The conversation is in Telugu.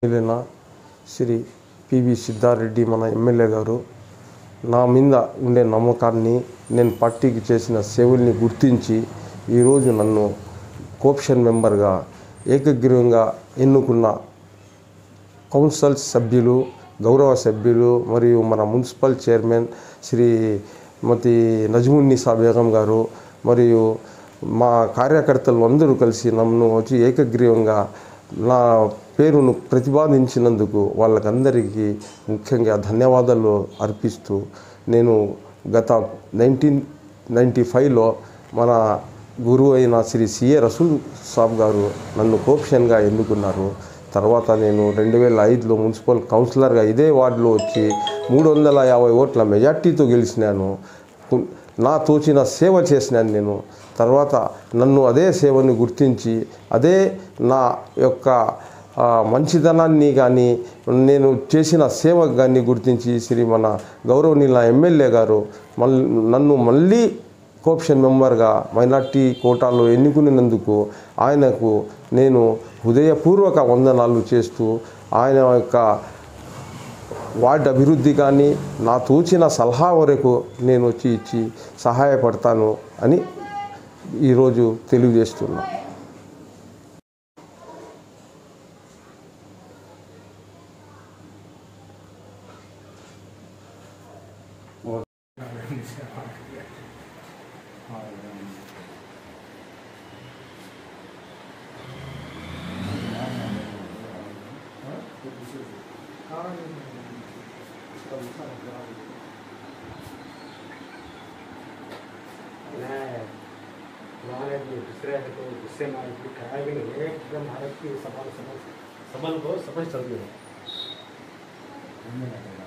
మిగిలిన శ్రీ పివి సిద్ధారెడ్డి మన ఎమ్మెల్యే గారు నా మీద ఉండే నమ్మకాన్ని నేను పార్టీకి చేసిన సేవల్ని గుర్తించి ఈరోజు నన్ను కోప్షన్ మెంబర్గా ఏకగ్రీవంగా ఎన్నుకున్న కౌన్సిల్ సభ్యులు గౌరవ సభ్యులు మరియు మన మున్సిపల్ చైర్మన్ శ్రీమతి నజ్మున్నీసా బేగం గారు మరియు మా కార్యకర్తలు అందరూ కలిసి నన్ను వచ్చి ఏకగ్రీవంగా నా పేరును ప్రతిపాదించినందుకు వాళ్ళకందరికీ ముఖ్యంగా ధన్యవాదాలు అర్పిస్తూ నేను గత నైన్టీన్ నైంటీ ఫైవ్లో మన గురువు అయిన శ్రీ సిఏ రసూల్ సాబ్ గారు నన్ను కోప్షన్గా ఎన్నుకున్నారు తర్వాత నేను రెండు వేల ఐదులో మున్సిపల్ కౌన్సిలర్గా ఇదే వార్డులో వచ్చి మూడు వందల యాభై ఓట్ల మెజార్టీతో గెలిచినాను కు- నా తోచిన సేవ చేసినాను నేను తర్వాత నన్ను అదే సేవని గుర్తించి అదే నా యొక్క ఆ, మంచితనాన్ని కానీ నేను చేసిన సేవ కానీ గుర్తించి శ్రీ మన గౌరవనీయుల ఎమ్మెల్యే గారు మల్ నన్ను మళ్ళీ కోప్షన్ మెంబర్గా మైనార్టీ కోటాలో ఎన్నుకున్నందుకు ఆయనకు నేను హృదయపూర్వక వందనాలు చేస్తూ ఆయన యొక్క వార్డు అభివృద్ధి కానీ నా తోచిన సలహా వరకు నేను వచ్చి ఇచ్చి సహాయపడతాను అని ఈరోజు తెలియజేస్తున్నా मैं हमारे जो दूसरे है तो गुस्से में आके कराया भी नहीं एकदम भारत की सबल सबल सबल को समझ चल गई